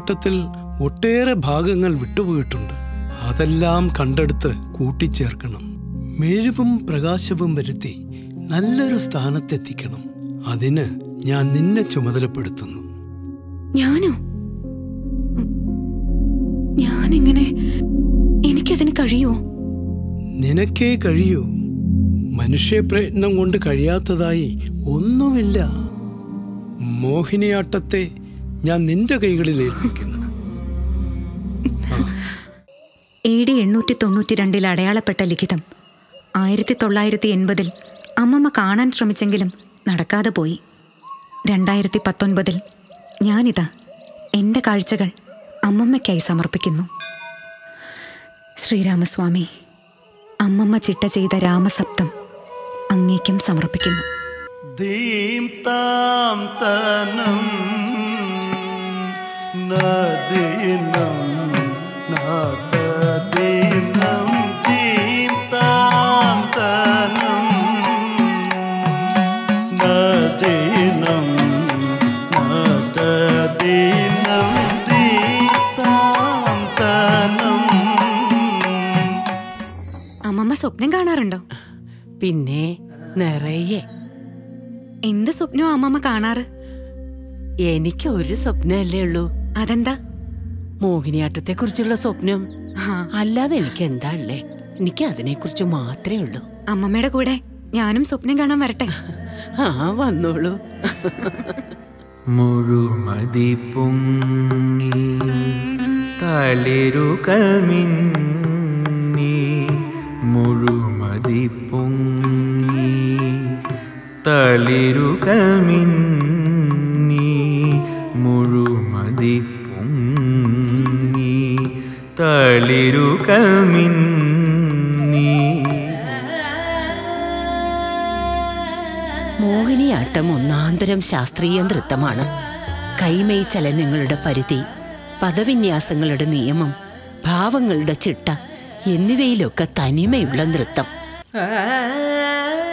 മോഹിനിയാട്ടത്തിൽ ഒട്ടേറെ ഭാഗങ്ങൾ വിട്ടുപോയിട്ടുണ്ട് അതെല്ലാം കണ്ടെടുത്ത് കൂട്ടിച്ചേർക്കണം മെഴുവും പ്രകാശവും വരുത്തി നല്ലൊരു സ്ഥാനത്തെത്തിക്കണം അതിന് ഞാൻ നിന്നെ ചുമതലപ്പെടുത്തുന്നു ഞാനോ ഉം. ഞാനെങ്ങനെ എനിക്കതിന് കഴിയുമോ നിനക്കേ കഴിയൂ മനുഷ്യപ്രയത്നം കൊണ്ട് കഴിയാത്തതായി ഒന്നുമില്ല മോഹിനിയാട്ടത്തെ ഞാൻ നിന്റെ കൈകളിൽ ഏൽപ്പിക്കുന്നു എ ഡി എണ്ണൂറ്റി തൊണ്ണൂറ്റി രണ്ടിൽ അടയാളപ്പെട്ട ലിഖിതം ആയിരത്തി തൊള്ളായിരത്തി എൺപതിൽ അമ്മമ്മ കാണാൻ ശ്രമിച്ചെങ്കിലും നടക്കാതെ പോയി രണ്ടായിരത്തി പത്തൊൻപതിൽ ഞാനിതാ എൻ്റെ കാഴ്ചകൾ അമ്മമ്മയ്ക്കായി സമർപ്പിക്കുന്നു ശ്രീരാമസ്വാമി അമ്മമ്മ ചിട്ട ചെയ്ത രാമസപ്തം അങ്ങേക്കും സമർപ്പിക്കുന്നു ദീം താം തനം നദീനം നാദീനം ദീം താം തനം നദീനം നാദീനം ദീം താം തനം അമ്മമ്മ സ്വപ്നം കാണാറുണ്ടോ പിന്നെ നിറയെ എന്ത് സ്വപ്നവും അമ്മമ്മ കാണാറ് എനിക്ക് ഒരു സ്വപ്നമല്ലേ ഉള്ളൂ അതെന്താ മോഹിനിയാട്ടത്തെ കുറിച്ചുള്ള സ്വപ്നം ആ, അല്ലാതെ എനിക്ക് എന്താ ഉള്ളേ എനിക്ക് അതിനെക്കുറിച്ച് മാത്രമേ ഉള്ളൂ അമ്മമ്മയുടെ കൂടെ ഞാനും സ്വപ്നം കാണാൻ വരട്ടെ ആ വന്നോളൂ മുഴുമതി പൊങ്ങി തളിരുകൾ മിന്നി മുഴുമതി പൊങ്ങി തളിരുകൾ മിന്നി മുഴുമതി പൊങ്ങി തളിരുകൾ മിന്നി മോഹിനിയാട്ടം ഒന്നാന്തരം ശാസ്ത്രീയ നൃത്തമാണ് കൈമൈ ചലനങ്ങളുടെ പരിധി പദവിന്യാസങ്ങളുടെ നിയമം ഭാവങ്ങളുടെ ചിട്ട എന്നിവയിലൊക്കെ തനിമയുള്ള നൃത്തം